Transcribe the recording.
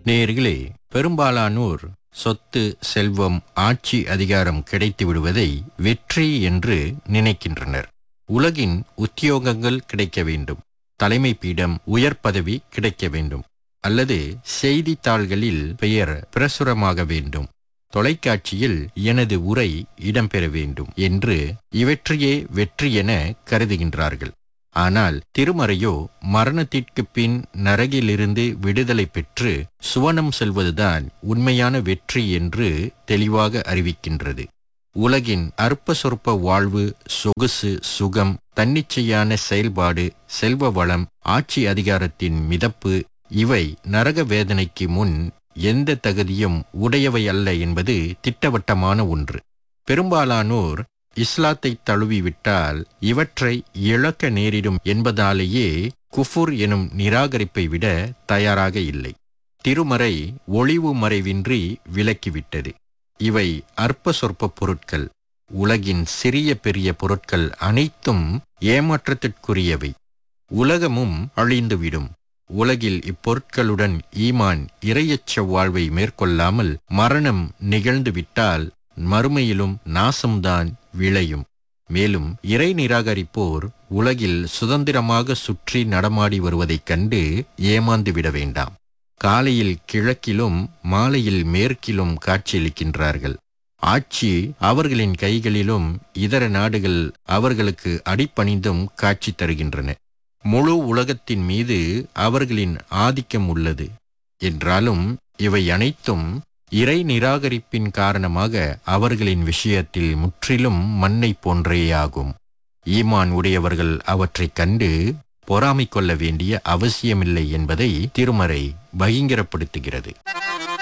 நேயர்களே பெரும்பாலானோர் சொத்து செல்வம் ஆட்சி அதிகாரம் கிடைத்து விடுவதை வெற்றி என்று நினைக்கின்றனர் உலகின் உத்தியோகங்கள் கிடைக்க வேண்டும் தலைமை பீடம் உயர் பதவி கிடைக்க வேண்டும் அல்லது செய்தித்தாள்களில் பெயர் பிரசுரமாக வேண்டும் தொலைக்காட்சியில் எனது உரை இடம்பெற வேண்டும் என்று இவற்றையே வெற்றி என கருதுகின்றார்கள் ஆனால் திருமறையோ மரணத்திற்கு பின் நரகிலிருந்து விடுதலை பெற்று சுவனம் செல்வதுதான் உண்மையான வெற்றி என்று தெளிவாக அறிவிக்கின்றது உலகின் அற்ப சொற்ப வாழ்வு சொகுசு சுகம் தன்னிச்சையான செயல்பாடு செல்வ வளம் ஆட்சி அதிகாரத்தின் மிதப்பு இவை நரக வேதனைக்கு முன் எந்த தகுதியும் உடையவை அல்ல என்பது திட்டவட்டமான ஒன்று பெரும்பாலானோர் இஸ்லாத்தை தழுவிவிட்டால் இவற்றை இழக்க நேரிடும் என்பதாலேயே குஃபுர் எனும் நிராகரிப்பை விட தயாராக இல்லை திருமறை ஒளிவு மறைவின்றி விலக்கிவிட்டது இவை அற்ப சொற்ப பொருட்கள் உலகின் சிறிய பெரிய பொருட்கள் அனைத்தும் ஏமாற்றத்திற்குரியவை உலகமும் அழிந்துவிடும் உலகில் இப்பொருட்களுடன் ஈமான் இரையச்ச வாழ்வை மேற்கொள்ளாமல் மரணம் நிகழ்ந்துவிட்டால் மறுமையிலும் நாசம்தான் விளையும் மேலும் இறை நிராகரிப்போர் உலகில் சுதந்திரமாக சுற்றி நடமாடி வருவதைக் கண்டு ஏமாந்து விட வேண்டாம் காலையில் கிழக்கிலும் மாலையில் மேற்கிலும் காட்சியளிக்கின்றார்கள் ஆட்சி அவர்களின் கைகளிலும் இதர நாடுகள் அவர்களுக்கு அடிப்பணிந்தும் காட்சி தருகின்றன முழு உலகத்தின் மீது அவர்களின் ஆதிக்கம் உள்ளது என்றாலும் இவை அனைத்தும் இறை நிராகரிப்பின் காரணமாக அவர்களின் விஷயத்தில் முற்றிலும் மண்ணை போன்றேயாகும் ஈமான் உடையவர்கள் அவற்றைக் கண்டு பொறாமை கொள்ள வேண்டிய அவசியமில்லை என்பதை திருமறை பகிங்கரப்படுத்துகிறது